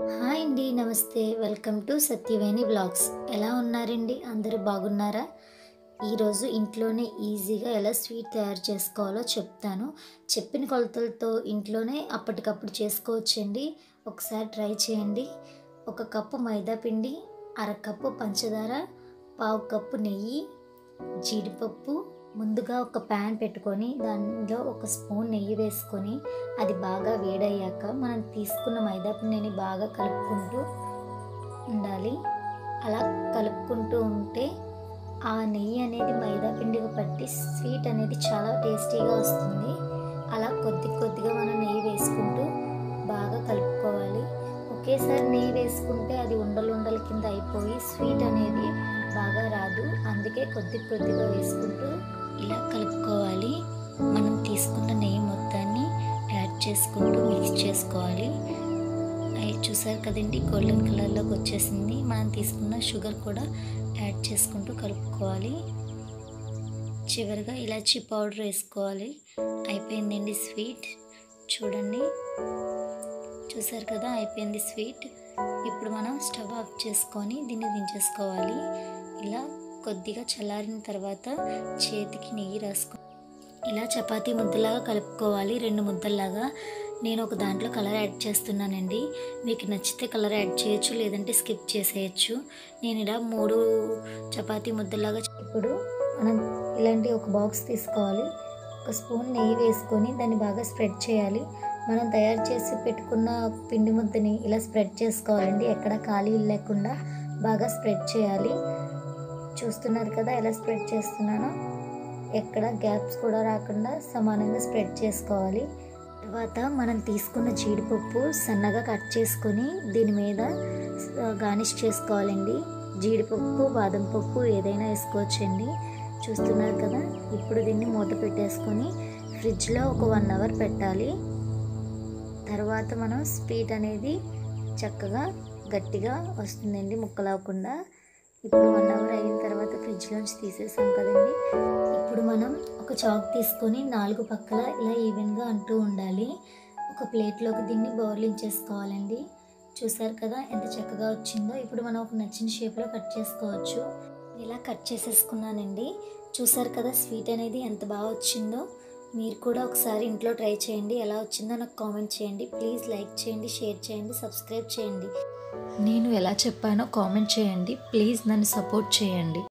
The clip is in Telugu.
హాయ్ అండి నమస్తే వెల్కమ్ టు సత్యవేణి బ్లాగ్స్ ఎలా ఉన్నారండి అందరూ బాగున్నారా ఈరోజు ఇంట్లోనే ఈజీగా ఎలా స్వీట్ తయారు చేసుకోవాలో చెప్తాను చెప్పిన కొలతలతో ఇంట్లోనే అప్పటికప్పుడు చేసుకోవచ్చండి ఒకసారి ట్రై చేయండి ఒక కప్పు మైదా పిండి అర కప్పు పంచదార పావు కప్పు నెయ్యి జీడిపప్పు ముందుగా ఒక ప్యాన్ పెట్టుకొని దానిలో ఒక స్పూన్ నెయ్యి వేసుకొని అది బాగా వేడయ్యాక మనం తీసుకున్న మైదా పిండిని బాగా కలుపుకుంటూ ఉండాలి అలా కలుపుకుంటూ ఉంటే ఆ నెయ్యి అనేది మైదా పిండికి పట్టి స్వీట్ అనేది చాలా టేస్టీగా వస్తుంది అలా కొద్ది కొద్దిగా మనం నెయ్యి వేసుకుంటూ బాగా కలుపుకోవాలి ఒకేసారి నెయ్యి వేసుకుంటే అది ఉండలు ఉండల కింద అయిపోయి స్వీట్ అనేది బాగా రాదు అందుకే కొద్ది కొద్దిగా వేసుకుంటూ ఇలా కలుపుకోవాలి మనం తీసుకున్న నెయ్యి మొత్తాన్ని యాడ్ చేసుకుంటూ మిక్స్ చేసుకోవాలి అవి చూసారు కదండి గోల్డెన్ కలర్లోకి వచ్చేసింది మనం తీసుకున్న షుగర్ కూడా యాడ్ చేసుకుంటూ కలుపుకోవాలి చివరిగా ఇలాచీ పౌడర్ వేసుకోవాలి అయిపోయిందండి స్వీట్ చూడండి చూసారు కదా అయిపోయింది స్వీట్ ఇప్పుడు మనం స్టవ్ ఆఫ్ చేసుకొని దీన్ని దించేసుకోవాలి ఇలా కొద్దిగా చల్లారిన తర్వాత చేతికి నెయ్యి రాసుకో ఇలా చపాతీ ముద్దలాగా కలుపుకోవాలి రెండు ముద్దల్లాగా నేను ఒక దాంట్లో కలర్ యాడ్ చేస్తున్నానండి మీకు నచ్చితే కలర్ యాడ్ చేయొచ్చు లేదంటే స్కిప్ చేసేయచ్చు నేను ఇలా మూడు చపాతీ ముద్దలాగా ఇప్పుడు మనం ఇలాంటి ఒక బాక్స్ తీసుకోవాలి ఒక స్పూన్ నెయ్యి వేసుకొని దాన్ని బాగా స్ప్రెడ్ చేయాలి మనం తయారు చేసి పెట్టుకున్న పిండి ముద్దని ఇలా స్ప్రెడ్ చేసుకోవాలండి ఎక్కడ ఖాళీ లేకుండా బాగా స్ప్రెడ్ చేయాలి చూస్తున్నారు కదా ఎలా స్ప్రెడ్ చేస్తున్నానో ఎక్కడ గ్యాప్స్ కూడా రాకుండా సమానంగా స్ప్రెడ్ చేసుకోవాలి తర్వాత మనం తీసుకున్న జీడిపప్పు సన్నగా కట్ చేసుకొని దీని మీద గార్నిష్ చేసుకోవాలండి జీడిపప్పు బాదం పప్పు ఏదైనా వేసుకోవచ్చండి చూస్తున్నారు కదా ఇప్పుడు దీన్ని మూత పెట్టేసుకొని ఫ్రిడ్జ్లో ఒక వన్ అవర్ పెట్టాలి తర్వాత మనం స్వీట్ అనేది చక్కగా గట్టిగా వస్తుందండి ముక్కలవకుండా ఇప్పుడు వన్ అవర్ అయిన తర్వాత ఫ్రిడ్జ్లోంచి తీసేసాం కదండి ఇప్పుడు మనం ఒక చాక్ తీసుకొని నాలుగు పక్కల ఇలా ఈవెన్గా అంటూ ఉండాలి ఒక ప్లేట్లోకి దీన్ని బౌర్లించేసుకోవాలండి చూసారు కదా ఎంత చక్కగా వచ్చిందో ఇప్పుడు మనం ఒక నచ్చిన షేప్లో కట్ చేసుకోవచ్చు ఇలా కట్ చేసేసుకున్నానండి చూసారు కదా స్వీట్ అనేది ఎంత బాగా వచ్చిందో మీరు కూడా ఒకసారి ఇంట్లో ట్రై చేయండి ఎలా వచ్చిందో నాకు కామెంట్ చేయండి ప్లీజ్ లైక్ చేయండి షేర్ చేయండి సబ్స్క్రైబ్ చేయండి నేను ఎలా చెప్పానో కామెంట్ చేయండి ప్లీజ్ నన్ను సపోర్ట్ చేయండి